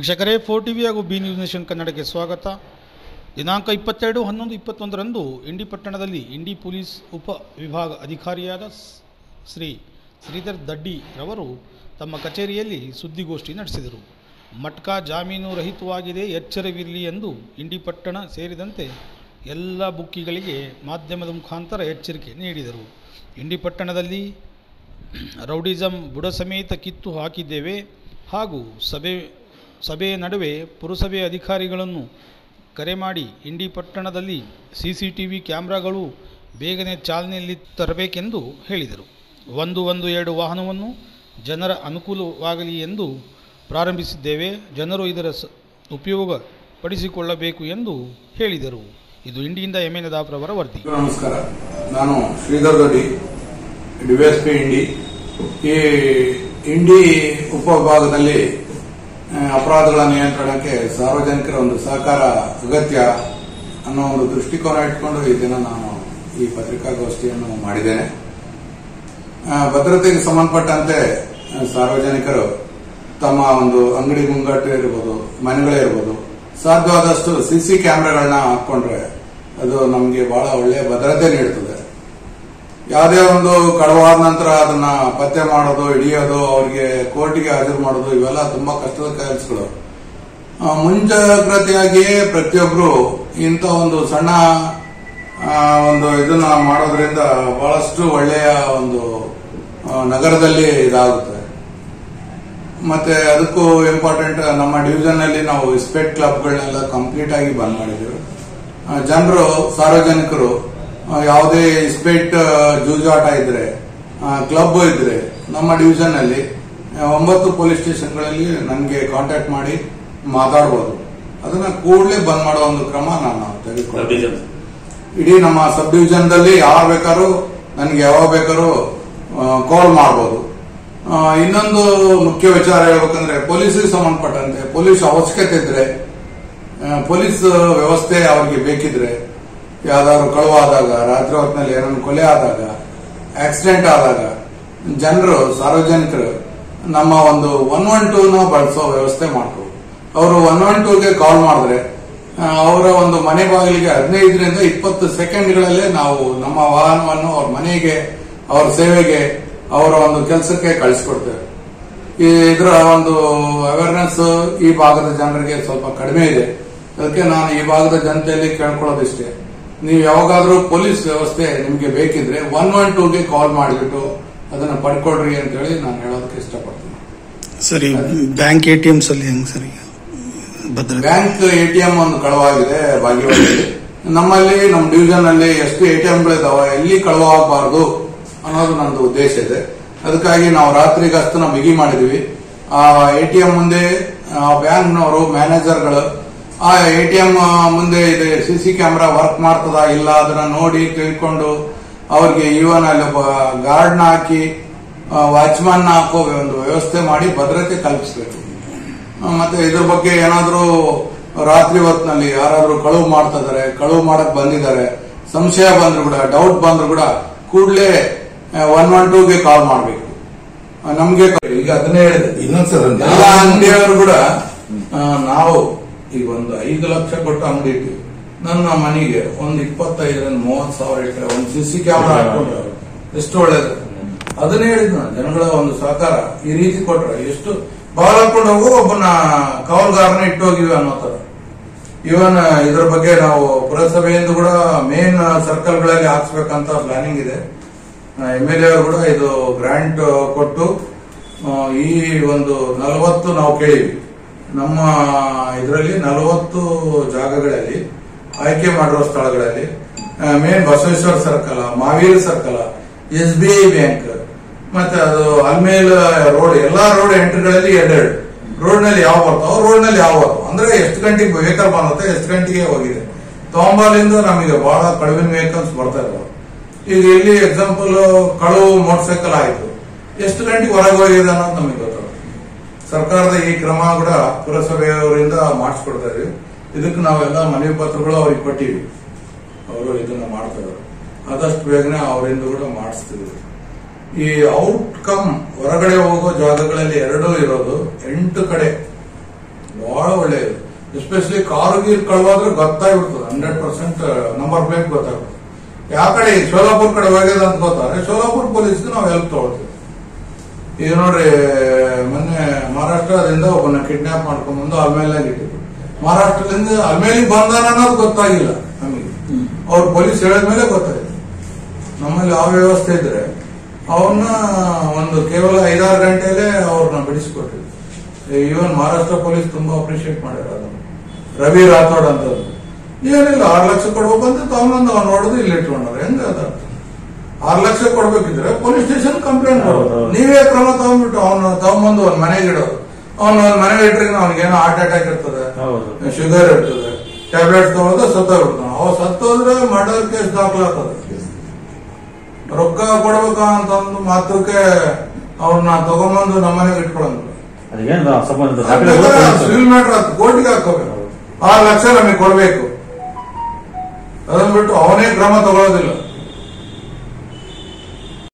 ವೀಕ್ಷಕರೇ four T V ಹಾಗೂ B news nation ಕನ್ನಡಕ್ಕೆ ಸ್ವಾಗತ ದಿನಾಂಕ ಇಪ್ಪತ್ತೆರಡು ಹನ್ನೊಂದು ಇಪ್ಪತ್ತೊಂದರಂದು ಇಂಡಿ ಪಟ್ಟಣದಲ್ಲಿ ಇಂಡಿ ಪೊಲೀಸ್ ಉಪ ವಿಭಾಗ ಅಧಿಕಾರಿಯಾದ ಸ್- ಶ್ರೀ ಶ್ರೀಧರ್ ದಡ್ಡಿ ರವರು ತಮ್ಮ ಕಚೇರಿಯಲ್ಲಿ ಸುದ್ದಿಗೋಷ್ಠಿ ನಡೆಸಿದರು ಮಟ್ಕಾ ಜಾಮೀನು ರಹಿತವಾಗಿದೆ ಎಚ್ಚರವಿರಲಿ ಎಂದು ಇಂಡಿ ಪಟ್ಟಣ ಸೇರಿದಂತೆ ಎಲ್ಲ ಬುಕ್ಕಿಗಳಿಗೆ ಮಾಧ್ಯಮದ ಮುಖಾಂತರ ಎಚ್ಚರಿಕೆ ನೀಡಿದರು ಇಂಡಿ ಪಟ್ಟಣದಲ್ಲಿ ರೌಡಿಸಂ ಬುಡ ಸಮೇತ ಕಿತ್ತು ಹಾಕಿದ್ದೇವೆ ಹಾಗೂ ಸಭೆ ಸಭೆಯ ನಡುವೆ ಪುರಸಭೆ ಅಧಿಕಾರಿಗಳನ್ನು ಕರೆ ಮಾಡಿ ಇಂಡಿ ಪಟ್ಟಣದಲ್ಲಿ ಸಿ ಸಿ ಟಿ ವಿ ಕ್ಯಾಮ್ರಾಗಳು ಬೇಗನೆ ಚಾಲನೆಯಲ್ಲಿ ತರಬೇಕೆಂದು ಹೇಳಿದರು ಒಂದು ಒಂದು ಎರಡು ವಾಹನವನ್ನು ಜನರ ಅನುಕೂಲವಾಗಲಿ ಎಂದು ಪ್ರಾರಂಭಿಸಿದ್ದೇವೆ ಜನರು ಇದರ ಸ ಉಪಯೋಗ ಪಡಿಸಿಕೊಳ್ಳಬೇಕು ಎಂದು ಹೇಳಿದರು ಇದು ಇಂಡಿಯಿಂದ ಎಮ್ ಎನ್ ದಾಪ್ರವರ ವರದಿ ನಮಸ್ಕಾರ ನಾನು ಶ್ರೀಧರ್ ದೊಡ್ಡಿ ಡಿವೈಎಸ್ಪಿ ಇಂಡಿ ಈ ಇಂಡಿ ಉಪವಿಭಾಗದಲ್ಲಿ ಆ, ಅಪರಾಧಗಳ ನಿಯಂತ್ರಣಕ್ಕೆ ಸಾರ್ವಜನಿಕರ ಒಂದು ಸಹಕಾರ ಅಗತ್ಯ ಅನ್ನೋ ಒಂದು ದೃಷ್ಟಿಕೋನ ಇಟ್ಕೊಂಡು ಈ ದಿನ ನಾನು ಈ ಪತ್ರಿಕಾಗೋಷ್ಠಿಯನ್ನು ಮಾಡಿದ್ದೇನೆ ಆ, ಭದ್ರತೆಗೆ ಸಂಬಂಧಪಟ್ಟಂತೆ ಆ, ಸಾರ್ವಜನಿಕರು ತಮ್ಮ ಒಂದು ಅಂಗಡಿ ಮುಂಗಟ್ಟು ಇರ್ಬೋದು ಮನೆಗಳೇ ಇರ್ಬೋದು ಸಾಧ್ಯವಾದಷ್ಟು ಸಿಸಿ ಕ್ಯಾಮೆರಾಗಳನ್ನ ಹಾಕೊಂಡ್ರೆ ಅದು ನಮಗೆ ಬಹಳ ಒಳ್ಳೆಯ ಭದ್ರತೆ ನೀಡುತ್ತದೆ ಯಾವುದೇ ಒಂದು ಕಳವಾದ ನಂತರ ಅದನ್ನ ಪತ್ತೆ ಮಾಡೋದು ಹಿಡಿಯೋದು ಅವರಿಗೆ ಕೋರ್ಟಿಗೆ ಹಾಜರು ಮಾಡೋದು ಇವೆಲ್ಲ ತುಂಬಾ ಕಷ್ಟದ ಕೆಲಸಗಳು ಆ, ಮುಂಜಾಗ್ರತೆಯಾಗಿಯೇ ಪ್ರತಿಯೊಬ್ಬರು ಇಂಥ ಒಂದು ಸಣ್ಣ ಆ, ಒಂದು ಇದನ್ನ ಮಾಡೋದ್ರಿಂದ ಬಹಳಷ್ಟು ಒಳ್ಳೆಯ ಒಂದು ಆ, ನಗರದಲ್ಲಿ ಇದಾಗುತ್ತೆ ಮತ್ತೆ ಅದಕ್ಕೂ ಇಂಪಾರ್ಟೆಂಟ್ ನಮ್ಮ ಡಿವಿಷನ್ ನಲ್ಲಿ ನಾವು ಸ್ಪೇಟ್ ಕ್ಲಬ್ಗಳನ್ನೆಲ್ಲ ಕಂಪ್ಲೀಟ್ ಆಗಿ ಬಂದ್ ಮಾಡಿದ್ದೇವೆ ಜನರು ಸಾರ್ವಜನಿಕರು ಆ, ಯಾವುದೇ ಸ್ಪೇಟ್ ಜೂಜಾಟ ಇದ್ರೆ ಕ್ಲಬ್ ಇದ್ರೆ ನಮ್ಮ ಡಿವಿಷನ್ ನಲ್ಲಿ ಆ, ಒಂಬತ್ತು ಪೊಲೀಸ್ ಸ್ಟೇಷನ್ಗಳಲ್ಲಿ ನನಗೆ ಕಾಂಟ್ಯಾಕ್ಟ್ ಮಾಡಿ ಮಾತಾಡಬಹುದು ಅದನ್ನ ಕೂಡಲೇ ಬಂದ್ ಮಾಡೋ ಒಂದು ಕ್ರಮ ನಾನು ತೆಗೆದುಕೊಳ್ತೀನಿ ಇಡೀ ನಮ್ಮ ಸಬ್ ಡಿವಿಷನ್ ದಲ್ಲಿ ಯಾರು ಬೇಕಾದ್ರೂ ನನಗೆ ಯಾವಾಗ ಬೇಕಾದ್ರೂ ಕಾಲ್ ಮಾಡಬಹುದು ಇನ್ನೊಂದು ಮುಖ್ಯ ವಿಚಾರ ಹೇಳ್ಬೇಕಂದ್ರೆ ಪೊಲೀಸಿಗೆ ಸಂಬಂಧಪಟ್ಟಂತೆ ಪೊಲೀಸ್ ಅವಶ್ಯಕತೆ ಇದ್ರೆ ಆ, ಪೊಲೀಸ್ ವ್ಯವಸ್ಥೆ ಅವರಿಗೆ ಬೇಕಿದ್ರೆ ಯಾವ್ದಾದ್ರು ಕಳುವಾದಾಗ ರಾತ್ರಿ ಹೊತ್ತಿನಲ್ಲಿ ಏನಾದ್ರು ಕೊಲೆ ಆದಾಗ ಆಕ್ಸಿಡೆಂಟ್ ಆದಾಗ ಜನರು ಸಾರ್ವಜನಿಕರು ನಮ್ಮ ಒಂದು ಒನ್ ಒನ್ ಟೂ ನ ಬಳಸೋ ವ್ಯವಸ್ಥೆ ಮಾಡ್ಬೋದು ಅವರು ಒನ್ ಒನ್ ಟೂಗೆ ಕಾಲ್ ಮಾಡಿದ್ರೆ ಆ, ಅವರ ಒಂದು ಮನೆ ಬಾಗಿಲಿಗೆ ಹದಿನೈದರಿಂದ ಇಪ್ಪತ್ತು ಸೆಕೆಂಡ್ಗಳಲ್ಲೇ ನಾವು ನಮ್ಮ ವಾಹನವನ್ನು ಅವ್ರ ಮನೆಗೆ ಅವ್ರ ಸೇವೆಗೆ ಅವರ ಒಂದು ಕೆಲಸಕ್ಕೆ ಕಳಿಸ್ಕೊಡ್ತೇವೆ ಈ ಇದರ ಒಂದು ಅವೇರ್ನೆಸ್ ಈ ಭಾಗದ ಜನರಿಗೆ ಸ್ವಲ್ಪ ಕಡಿಮೆ ಇದೆ ಅದಕ್ಕೆ ನಾನು ಈ ಭಾಗದ ಜನತೆಯಲ್ಲಿ ಕೇಳ್ಕೊಳ್ಳೋದಿಷ್ಟೇ ನೀವು ಯಾವಾಗಾದ್ರೂ ಪೊಲೀಸ್ ವ್ಯವಸ್ಥೆ ನಿಮ್ಗೆ ಬೇಕಿದ್ರೆ ಒನ್ ಒನ್ ಟೂಗೆ ಕಾಲ್ ಮಾಡಿಬಿಟ್ಟು ಅದನ್ನ ಪಡ್ಕೊಳ್ರಿ ಅಂತ ಹೇಳಿ ನಾನು ಹೇಳೋದಕ್ಕೆ ಇಷ್ಟಪಡ್ತೀನಿ ಸರಿ ಬ್ಯಾಂಕ್ ಎ ಟಿ ಎಮ್ಸ್ ಅಲ್ಲಿ ಹೆಂಗ್ ಸರ್ ಈಗ ಭದ್ರತೆ ಬ್ಯಾಂಕ್ ಎಟಿಎಂ ಒಂದು ಕಳವಾಗಿದೆ ಭಾಗ್ಯವಾಗಿದೆ ನಮ್ಮಲ್ಲಿ ನಮ್ಮ ಡಿವಿಷನ್ ಅಲ್ಲಿ ಎಷ್ಟು ಎಟಿಎಂಗಳಿದಾವೆ ಎಲ್ಲಿ ಕಳವಾಗಬಾರದು ಅನ್ನೋದು ನಂದು ಉದ್ದೇಶ ಇದೆ ಅದಕ್ಕಾಗಿ ನಾವು ರಾತ್ರಿ ಗಸ್ತನ ಬಿಗಿ ಮಾಡಿದ್ವಿ ಆ ಎಟಿಎಂ ಮುಂದೆ ಬ್ಯಾಂಕ್ನವರು ಮ್ಯಾನೇಜರ್ಗಳು ಆ ಎಟಿಎಂ ಮುಂದೆ ಇದೆ ಸಿಸಿ ಕ್ಯಾಮೆರಾ ವರ್ಕ್ ಮಾಡ್ತದಾ ಇಲ್ಲ ಅದನ್ನ ನೋಡಿ ತಿಳ್ಕೊಂಡು ಅವ್ರಿಗೆ ಇವನ್ ಅಲ್ಲಿ ಒಬ್ಬ ಗಾರ್ಡ್ನ ಹಾಕಿ ವಾಚ್ಮನ್ ಹಾಕೋ ಒಂದು ವ್ಯವಸ್ಥೆ ಮಾಡಿ ಭದ್ರತೆ ಕಲ್ಪಿಸಬೇಕು ಆ, ಮತ್ತೆ ಇದ್ರ ಬಗ್ಗೆ ಏನಾದ್ರೂ ರಾತ್ರಿ ಹೊತ್ತಿನಲ್ಲಿ ಯಾರಾದ್ರೂ ಕಳುವು ಮಾಡ್ತಾ ಇದಾರೆ ಕಳುವು ಮಾಡಕ್ ಬಂದಿದ್ದಾರೆ ಸಂಶಯ ಬಂದ್ರು ಕೂಡ ಡೌಟ್ ಬಂದ್ರು ಕೂಡ ಕೂಡಲೇ ಒನ್ ಒನ್ ಟೂಗೆ ಕಾಲ್ ಮಾಡಬೇಕು ನಮ್ಗೆ ಈಗ ಅದನ್ನೇ ಹೇಳಿದೆ ಇನ್ನೊಂದ್ಸಲ ಎಲ್ಲ ಅಂಗಡಿಯವರು ಕೂಡ ಆ, ನಾವು ಈಗ ಒಂದು ಐದು ಲಕ್ಷ ಕೊಟ್ಟು ಅಂಗಡಿ ಇಟ್ಟಿವಿ ನನ್ನ ಮನೆಗೆ ಒಂದು ಇಪ್ಪತ್ತೈದರಿಂದ ಮೂವತ್ತು ಸಾವಿರ ಇಟ್ಟರೆ ಒಂದು ಸಿ ಸಿ ಕ್ಯಾಮ್ರಾ ಹಾಕೊಂಡ್ರೆ ಎಷ್ಟು ಒಳ್ಳೇದು ಅದನ್ನೇ ಹೇಳಿದ್ ನಾನು ಜನಗಳ ಒಂದು ಸಹಕಾರ ಈ ರೀತಿ ಕೊಟ್ರೆ ಎಷ್ಟು ಬಾಲ್ ಹಾಕೊಂಡು ಹೋಗೋ ಒಬ್ಬನ ಕಾವಲ್ಗಾರನ ಇಟ್ಟು ಹೋಗಿವಿ ಅನ್ನೋ ತರ ಇವನ್ ಇದ್ರ ಬಗ್ಗೆ ನಾವು ಪುರಸಭೆಯಿಂದ ಕೂಡ ಮೇನ್ ಸರ್ಕಲ್ಗಳಲ್ಲಿ ಹಾಕ್ಸ್ಬೇಕಂತ ಪ್ಲಾನಿಂಗ್ ಇದೆ ಎಂ ಎಲ್ ಎ ಅವರು ಕೂಡ ಇದು ಗ್ರಾಂಟ್ ಕೊಟ್ಟು ಆ, ಈ ಒಂದು ನಲವತ್ತು ನಾವು ಕೇಳಿವಿ ನಮ್ಮ ಇದರಲ್ಲಿ ನಲವತ್ತು ಜಾಗಗಳಲ್ಲಿ ಆಯ್ಕೆ ಮಾಡಿರೋ ಸ್ಥಳಗಳಲ್ಲಿ main Basaveshwara circle Mahaveer circle S B I bank ಮತ್ತೆ ಅದು ಅಲ್ಮೇಲ್ ರೋಡ್ ಎಲ್ಲಾ ರೋಡ್ ಎಂಟ್ರಿಗಳಲ್ಲಿ ಎರಡೆರಡು ರೋಡ್ ನಲ್ಲಿ ಯಾವ ಬರ್ತಾವ ರೋಡ್ ನಲ್ಲಿ ಯಾವ ಬರ್ತಾವ ಅಂದ್ರೆ ಎಷ್ಟು ಗಂಟೆಗೆ ವೆಹಿಕಲ್ ಬಂದತ್ತೆ ಎಷ್ಟು ಗಂಟೆಗೆ ಹೋಗಿದೆ ತಗೊಂಬಾಲಿಂದ ನಮಗೆ ಬಹಳ ಕಡಿಮೆ ವೆಹಿಕಲ್ಸ್ ಬರ್ತಾ ಇದಾವೆ ಈಗ ಇಲ್ಲಿ ಎಕ್ಸಾಂಪಲ್ ಕಳುವು ಮೋಟರ್ ಸೈಕಲ್ ಆಯ್ತು ಎಷ್ಟು ಗಂಟೆಗೆ ಹೊರಗೆ ಹೋಗಿದೆ ಅನ್ನೋದು ನಮಗೆ ಗೊತ್ತಾಗುತ್ತೆ ಸರ್ಕಾರದ ಈ ಕ್ರಮ ಕೂಡ ಪುರಸಭೆಯವರಿಂದ ಮಾಡಿಸ್ಕೊಡ್ತಾ ಇದೀವಿ ಇದಕ್ಕೆ ನಾವೆಲ್ಲ ಮನವಿ ಪತ್ರಗಳು ಅವ್ರಿಗೆ ಕೊಟ್ಟಿವಿ ಅವರು ಇದನ್ನ ಮಾಡ್ತಾ ಇದ್ದಾರೆ ಆದಷ್ಟು ಬೇಗನೆ ಅವರಿಂದ ಕೂಡ ಮಾಡಿಸ್ತಿದ್ವಿ ಈ ಔಟ್ಕಮ್ ಹೊರಗಡೆ ಹೋಗೋ ಜಾಗಗಳಲ್ಲಿ ಎರಡೂ ಇರೋದು ಎಂಟು ಕಡೆ ಬಹಳ ಬಹಳ ಒಳ್ಳೆಯದು ಎಸ್ಪೆಷಲಿ ಕಾರು ಗೀರ್ ಕಳವಾದ್ರೆ ಗೊತ್ತಾಗ್ಬಿಡ್ತದೆ ಹಂಡ್ರೆಡ್ ಪರ್ಸೆಂಟ್ ನಂಬರ್ ಪ್ಲೇಟ್ ಗೊತ್ತಾಗ್ಬಿಡ್ತದೆ ಯಾವ ಕಡೆ ಈಗ ಸೋಲಾಪುರ್ ಕಡೆ ಹೋಗ್ಯದ ಅಂತ ಗೊತ್ತಾರೆ ಸೋಲಾಪುರ್ ಪೊಲೀಸ್ಗೆ ನಾವು ಹೆಲ್ಪ್ ತಗೊಳ್ತೀವಿ ಈಗ ನೋಡ್ರಿ ಮೊನ್ನೆ ಮಹಾರಾಷ್ಟ್ರದಿಂದ ಒಬ್ಬನ ಕಿಡ್ನಾಪ್ ಮಾಡ್ಕೊಂಡ್ ಬಂದು ಆಮೇಲೆ ಇಟ್ಟಿದ್ರು ಮಹಾರಾಷ್ಟ್ರದಿಂದ ಅಲ್ಮೇಲಿಗೆ ಬಂದಾನ ಅನ್ನೋದು ಗೊತ್ತಾಗಿಲ್ಲ ನಮಗೆ ಅವ್ರ ಪೊಲೀಸ್ ಹೇಳಿದ್ಮೇಲೆ ಗೊತ್ತಾಯ್ತು ನಮ್ಮಲ್ಲಿ ಯಾವ ವ್ಯವಸ್ಥೆ ಇದ್ರೆ ಅವನ್ನ ಒಂದು ಕೇವಲ ಐದಾರು ಗಂಟೆಯಲ್ಲೇ ಅವ್ರನ್ನ ಬಿಡಿಸ್ಕೊಟ್ಟಿದ್ವಿ ಈವನ್ ಮಹಾರಾಷ್ಟ್ರ ಪೊಲೀಸ್ ತುಂಬಾ ಅಪ್ರಿಶಿಯೇಟ್ ಮಾಡ್ಯಾರ ಅದನ್ನ ರವಿ ರಾಥೋಡ್ ಅಂತ ಏನಿಲ್ಲ ಆರು ಲಕ್ಷ ಕೊಡ್ಬೇಕಂತ ತಗೊಂಬಂದು ಅವ್ನು ನೋಡಿದ್ರು ಇಲ್ಲಿ ಇಟ್ಕೊಂಡ್ರೆ ಹೆಂಗ ಅದ ಆರು ಲಕ್ಷ ಕೊಡ್ಬೇಕಿದ್ರೆ ಪೊಲೀಸ್ ಸ್ಟೇಷನ್ ಕಂಪ್ಲೇಂಟ್ ಕೊಡೋದು ಹೌದು. ನೀವೇ ಕ್ರಮ ತಗೊಂಡ್ಬಿಟ್ಟು ಅವನು ತಗೊಂಬಂದು ಅವ್ನ ಮನೆಗೆ ಇಡೋದು ಅವನು ಮನೆಗೆ ಇಟ್ಟರೆ ಅವ್ನಿಗೇನೋ ಹಾರ್ಟ್ ಅಟ್ಯಾಕ್ ಇರ್ತದೆ ಹೌದು ಶುಗರ್ ಇರ್ತದೆ ಟ್ಯಾಬ್ಲೆಟ್ಸ್ ತಗೊಳ್ಳೋದು ಸತ್ತೋಗ್ಬಿಡ್ತಾನೆ ಅವ ಸತ್ತೋದ್ರೆ ಮರ್ಡರ್ ಕೇಸ್ ದಾಖಲಾಗ್ತದೆ ರೊಕ್ಕ ಕೊಡ್ಬೇಕ ಅಂತಂದು ಮಾತ್ರಕ್ಕೆ ಅವ್ರನ್ನ ತಗೊಂಬಂದು ನಮ್ಮನೆಗೆ ಇಟ್ಕೊಳ್ಳೋದು ಅದೇನು ಸಂಬಂಧ ದಾಖಲೆ ಎಲ್ಲ ಕೊಡ್ತಾರೆ. ಸಿವಿಲ್ ಮ್ಯಾಟ್ರ್ ಅದು ಕೋರ್ಟಿಗೆ ಹಾಕೋಬೇಕು ಆರು ಲಕ್ಷ ನಮಗೆ ಕೊಡ್ಬೇಕು ಅದನ್ನ ಬಿಟ್ಟು ಅವನೇ ಕ್ರಮ ತಗೊಳ್ಳೋದಿಲ್ಲ